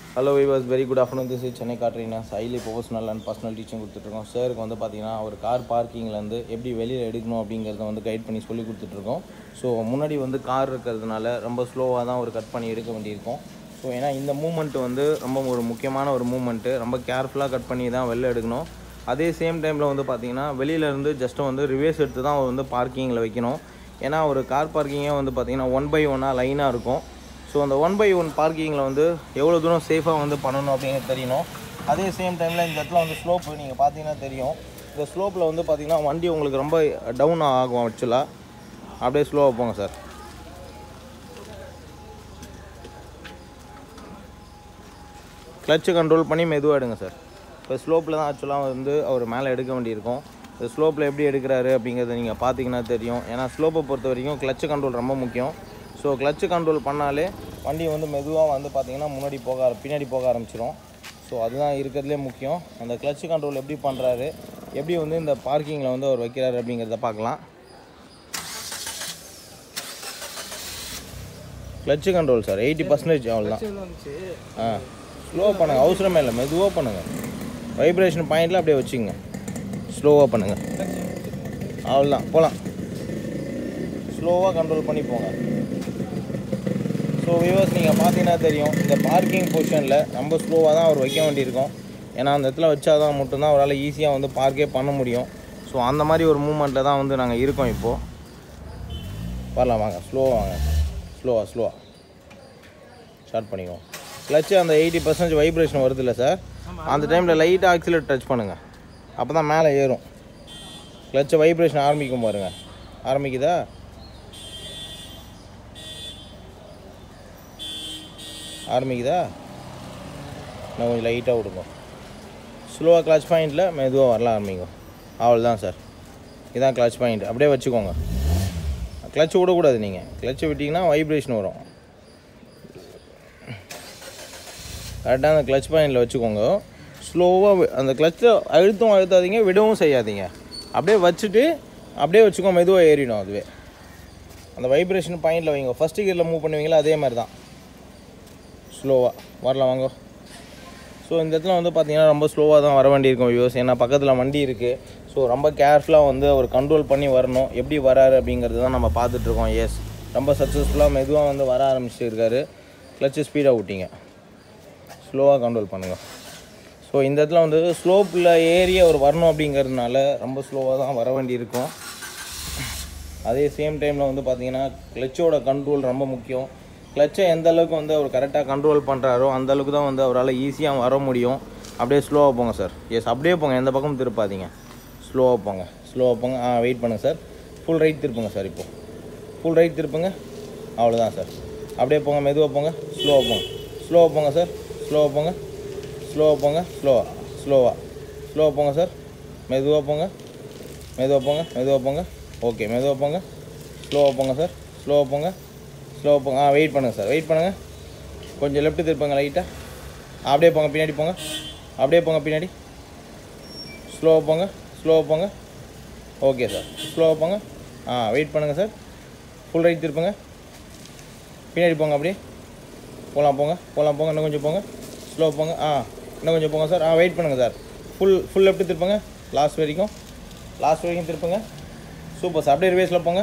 Hello விவாஸ் very good afternoon this is Chennai Katrina highly professional and personal teaching கொடுத்துட்ருக்கோம் சாருக்கு வந்து பார்த்தீங்கன்னா ஒரு கார் பார்க்கிங்லேருந்து எப்படி வெளியில் எடுக்கணும் அப்படிங்கிறத வந்து கைட் பண்ணி சொல்லி கொடுத்துட்ருக்கோம் ஸோ முன்னாடி வந்து கார் இருக்கிறதுனால ரொம்ப ஸ்லோவாக தான் ஒரு கட் பண்ணி எடுக்க வேண்டியிருக்கும் ஸோ ஏன்னா இந்த மூமெண்ட் வந்து ரொம்ப ஒரு முக்கியமான ஒரு மூமெண்ட்டு ரொம்ப கேர்ஃபுல்லாக கட் பண்ணி தான் வெளில எடுக்கணும் அதே சேம் டைமில் வந்து பார்த்தீங்கன்னா வெளியிலேருந்து ஜஸ்ட்டு வந்து ரிவேஸ் எடுத்து தான் அவர் வந்து பார்க்கிங்கில் வைக்கணும் ஏன்னா ஒரு கார் பார்க்கிங்கே வந்து பார்த்தீங்கன்னா ஒன் பை ஒன்னாக லைனாக இருக்கும் ஸோ அந்த ஒன் பை ஒன் பார்க்கிங்கில் வந்து எவ்வளோ தூரம் சேஃபாக வந்து பண்ணணும் அப்படிங்கிறது தெரியணும் அதே சேம் டைமில் இந்த இடத்துல வந்து ஸ்லோப்பு நீங்கள் பார்த்தீங்கன்னா தெரியும் இந்த ஸ்லோப்பில் வந்து பார்த்தீங்கன்னா வண்டி உங்களுக்கு ரொம்ப டவுன் ஆகும் ஆக்சுவலாக அப்படியே ஸ்லோவாக போங்க சார் கிளச்சு கண்ட்ரோல் பண்ணி மெதுவாக எடுங்க சார் இப்போ ஸ்லோப்பில் தான் ஆக்சுவலாக வந்து அவர் மேலே எடுக்க வேண்டியிருக்கும் இந்த ஸ்லோப்பில் எப்படி எடுக்கிறாரு அப்படிங்கிறத நீங்கள் பார்த்தீங்கன்னா தெரியும் ஏன்னா ஸ்லோப்பை பொறுத்த வரைக்கும் கிளச்சு கண்ட்ரோல் ரொம்ப முக்கியம் ஸோ கிளச்சு கண்ட்ரோல் பண்ணாலே வண்டி வந்து மெதுவாக வந்து பார்த்தீங்கன்னா முன்னாடி போக ஆர- பின்னாடி போக ஆரம்பிச்சிடும் ஸோ அதுதான் இருக்கிறதுலே முக்கியம் அந்த கிளச்சு கண்ட்ரோல் எப்படி பண்ணுறாரு எப்படி வந்து இந்த பார்க்கிங்கில் வந்து அவர் வைக்கிறாரு அப்படிங்கிறத பார்க்கலாம் clutch control sir eighty percentage அவ்வளோதான் ஆ ஸ்லோவாக பண்ணுங்கள் அவசரமே இல்லை மெதுவாக பண்ணுங்கள் வைப்ரேஷன் பாயிண்டில் அப்படியே வச்சுங்க ஸ்லோவாக பண்ணுங்கள் அவ்வளோதான் போகலாம் ஸ்லோவாக கண்ட்ரோல் பண்ணி போங்க ஸோ வியூவர்ஸ் நீங்கள் பார்த்தீங்கன்னா தெரியும் இந்த பார்க்கிங் பொசிஷனில் ரொம்ப ஸ்லோவாக தான் அவர் வைக்க வேண்டியிருக்கும் ஏன்னா அந்த இடத்துல வச்சாதான் மட்டும்தான் அவரால் ஈஸியாக வந்து பார்க்கே பண்ண முடியும் ஸோ அந்த மாதிரி ஒரு மூமெண்ட்டில் தான் வந்து நாங்கள் இருக்கோம் இப்போது வரலாம் வாங்க ஸ்லோவாக வாங்க ஸ்லோவாக ஸ்லோவாக ஸ்டார்ட் பண்ணிக்குவோம் கிளச்சு அந்த எயிட்டி பர்சன்டேஜ் வைப்ரேஷன் வருது இல்லை சார் அந்த டைமில் லைட்டாக ஆக்சிலேட் டச் பண்ணுங்கள் அப்போ தான் மேலே ஏறும் கிளச்சை வைப்ரேஷன் ஆரம்பிக்கும் பாருங்க ஆரம்பிக்குதா ஆரம்பிக்குதா நான் கொஞ்சம் லைட்டாக விடுங்க ஸ்லோவாக கிளச் பாயிண்டில் மெதுவாக வரலாம் ஆரம்பிக்கும் அவ்வளோதான் சார் இதான் கிளச் பாயிண்ட் அப்படியே வச்சுக்கோங்க கிளச் விடக்கூடாது நீங்கள் கிளச்சை விட்டிங்கன்னா வைப்ரேஷன் வரும் கரெக்டாக அந்த கிளச் பாயிண்டில் வச்சுக்கோங்க ஸ்லோவாக அந்த கிளச்சை அழுத்தம் அழுத்தாதீங்க விடவும் செய்யாதீங்க அப்படியே வச்சுட்டு அப்படியே வச்சுக்கோ மெதுவாக ஏறிடும் அதுவே அந்த வைப்ரேஷன் பாயிண்டில் வைங்க ஃபஸ்ட்டு கியரில் மூவ் பண்ணுவீங்களா அதே மாதிரி தான் ஸ்லோவாக வரலாம் வாங்க ஸோ இந்த இடத்துல வந்து பார்த்தீங்கன்னா ரொம்ப ஸ்லோவாக தான் வர வேண்டியிருக்கும் வியூஸ் ஏன்னா பக்கத்தில் வண்டி இருக்குது ஸோ ரொம்ப கேர்ஃபுல்லாக வந்து அவர் கண்ட்ரோல் பண்ணி வரணும் எப்படி வராரு அப்படிங்கிறது தான் நம்ம பார்த்துட்ருக்கோம் எஸ் ரொம்ப சக்ஸஸ்ஃபுல்லாக மெதுவாக வந்து வர ஆரம்பிச்சிருக்காரு கிளச்சு ஸ்பீடாக விட்டீங்க ஸ்லோவாக கண்ட்ரோல் பண்ணுங்கள் ஸோ இந்த இடத்துல வந்து ஸ்லோப்பில் ஏறி அவர் வரணும் அப்படிங்கிறதுனால ரொம்ப ஸ்லோவாக தான் வர வேண்டியிருக்கும் அதே சேம் டைமில் வந்து பார்த்தீங்கன்னா கிளச்சோட கண்ட்ரோல் ரொம்ப முக்கியம் கிளச்சை எந்த அளவுக்கு வந்து அவர் கரெக்டாக கண்ட்ரோல் பண்ணுறாரோ அந்த அளவுக்கு தான் வந்து அவரால் ஈஸியாக வர முடியும் அப்படியே ஸ்லோவாக போங்க சார் எஸ் அப்படியே போங்க எந்த பக்கமும் திருப்பாதீங்க ஸ்லோவாக போங்க ஸ்லோவாக போங்க ஆ வெயிட் பண்ணுங்கள் சார் ஃபுல் ரைட் திருப்புங்க சார் இப்போது ஃபுல் ரைட் திருப்புங்க அவ்வளோதான் சார் அப்படியே போங்க மெதுவாக போங்க ஸ்லோவாக போங்க ஸ்லோவாக போங்க சார் ஸ்லோவாக போங்க ஸ்லோவாக போங்க ஸ்லோவாக ஸ்லோவாக ஸ்லோவாக போங்க சார் மெதுவாக போங்க மெதுவாக போங்க மெதுவாக போங்க ஓகே மெதுவாக போங்க ஸ்லோவாக போங்க சார் ஸ்லோவாக போங்க ஸ்லோவாக போங்க ஆ வெயிட் பண்ணுங்கள் சார் வெயிட் பண்ணுங்கள் கொஞ்சம் லெஃப்ட் திருப்பங்க லைட்டாக அப்படியே போங்க பின்னாடி போங்க அப்படியே போங்க பின்னாடி ஸ்லோவாக போங்க ஸ்லோவாக போங்க ஓகே சார் ஸ்லோவாக போங்க ஆ வெயிட் பண்ணுங்கள் சார் ஃபுல் ரைட் திருப்புங்க பின்னாடி போங்க அப்படியே போகலாம் போங்க போகலாம் போங்க இன்னும் கொஞ்சம் போங்க ஸ்லோ போங்க ஆ இன்னும் கொஞ்சம் போங்க சார் ஆ வெயிட் பண்ணுங்கள் சார் ஃபுல் ஃபுல் லெஃப்ட் திருப்புங்க லாஸ்ட் வரைக்கும் லாஸ்ட் வரைக்கும் திருப்புங்க சூப்பர் சார் அப்படியே ரிவேஸில் போங்க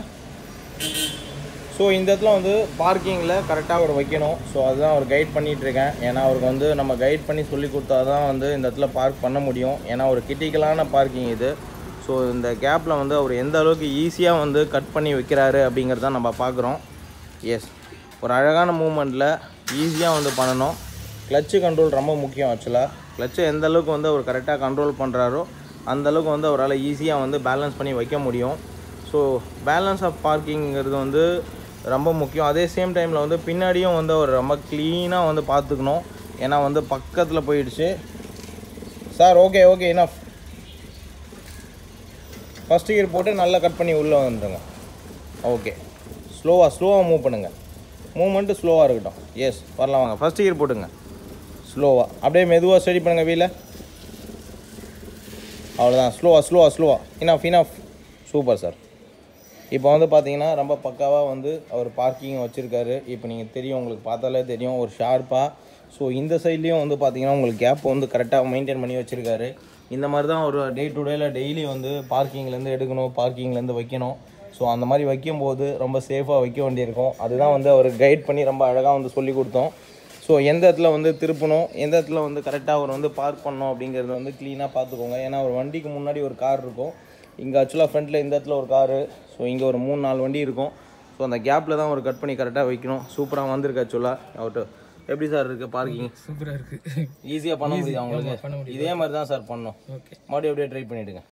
ஸோ இந்த இடத்துல வந்து பார்க்கிங்கில் கரெக்டாக அவர் வைக்கணும் ஸோ அதுதான் அவர் கைட் பண்ணிகிட்டு இருக்கேன் ஏன்னா அவருக்கு வந்து நம்ம கைட் பண்ணி சொல்லி கொடுத்தா தான் வந்து இந்த இடத்துல பார்க் பண்ண முடியும் ஏன்னா ஒரு கிரிட்டிக்கலான பார்க்கிங் இது ஸோ இந்த கேப்பில் வந்து அவர் எந்த அளவுக்கு ஈஸியாக வந்து கட் பண்ணி வைக்கிறாரு அப்படிங்கிறத நம்ம பார்க்குறோம் எஸ் ஒரு அழகான மூமெண்ட்டில் ஈஸியாக வந்து பண்ணணும் கிளச்சு கண்ட்ரோல் ரொம்ப முக்கியம் ஆக்சுவலாக கிளச்சை எந்த அளவுக்கு வந்து அவர் கரெக்டாக கண்ட்ரோல் பண்ணுறாரோ அந்த அளவுக்கு வந்து அவரால் ஈஸியாக வந்து பேலன்ஸ் பண்ணி வைக்க முடியும் ஸோ பேலன்ஸ் ஆஃப் பார்க்கிங்கிறது வந்து ரொம்ப முக்கியம் அதே சேம் டைமில் வந்து பின்னாடியும் வந்து அவர் ரொம்ப க்ளீனாக வந்து பார்த்துக்கணும் ஏன்னா வந்து பக்கத்தில் போயிடுச்சு சார் ஓகே ஓகே என்ன ஃபஸ்ட் கியர் போட்டு நல்லா கட் பண்ணி உள்ளே வந்துடுங்க ஓகே ஸ்லோவாக ஸ்லோவாக மூவ் பண்ணுங்கள் மூவ்மெண்ட்டு ஸ்லோவாக இருக்கட்டும் எஸ் வரலாம் வாங்க ஃபஸ்ட் கியர் போட்டுங்க ஸ்லோவாக அப்படியே மெதுவாக ஸ்டடி பண்ணுங்கள் வீலை அவ்வளோதான் ஸ்லோவாக ஸ்லோவாக ஸ்லோவாக இனஃப் இனஃப் சூப்பர் சார் இப்போ வந்து பார்த்தீங்கன்னா ரொம்ப பக்காவாக வந்து அவர் பார்க்கிங் வச்சுருக்காரு இப்போ நீங்கள் தெரியும் உங்களுக்கு பார்த்தாலே தெரியும் ஒரு ஷார்ப்பாக ஸோ இந்த சைட்லேயும் வந்து பார்த்தீங்கன்னா உங்களுக்கு கேப் வந்து கரெக்டாக மெயின்டைன் பண்ணி வச்சுருக்காரு இந்த மாதிரி தான் ஒரு டே டு டேல டெய்லி வந்து பார்க்கிங்லேருந்து எடுக்கணும் பார்க்கிங்லேருந்து வைக்கணும் ஸோ அந்த மாதிரி வைக்கும்போது ரொம்ப சேஃபாக வைக்க வேண்டியிருக்கும் அதுதான் வந்து அவர் கைட் பண்ணி ரொம்ப அழகாக வந்து சொல்லி கொடுத்தோம் ஸோ எந்த இடத்துல வந்து திருப்பணும் எந்த இடத்துல வந்து கரெக்டாக அவர் வந்து பார்க் பண்ணணும் அப்படிங்கிறது வந்து க்ளீனாக பார்த்துக்கோங்க ஏன்னா ஒரு வண்டிக்கு முன்னாடி ஒரு கார் இருக்கும் இங்கே ஆக்சுவலாக ஃப்ரண்ட்டில் இந்த இடத்துல ஒரு காரு ஸோ இங்கே ஒரு மூணு நாலு வண்டி இருக்கும் ஸோ அந்த கேப்பில் தான் ஒரு கட் பண்ணி கரெக்டாக வைக்கணும் சூப்பராக வந்திருக்கு ஆக்சுவலாக அவுட்டு எப்படி சார் இருக்குது பார்க்கிங் சூப்பராக இருக்குது ஈஸியாக பண்ண முடியுது அவங்களுக்கு பண்ண முடியுது. இதே மாதிரி தான் சார் பண்ணணும் ஓகே மறுபடியும் அப்படியே ட்ரை பண்ணிவிடுங்க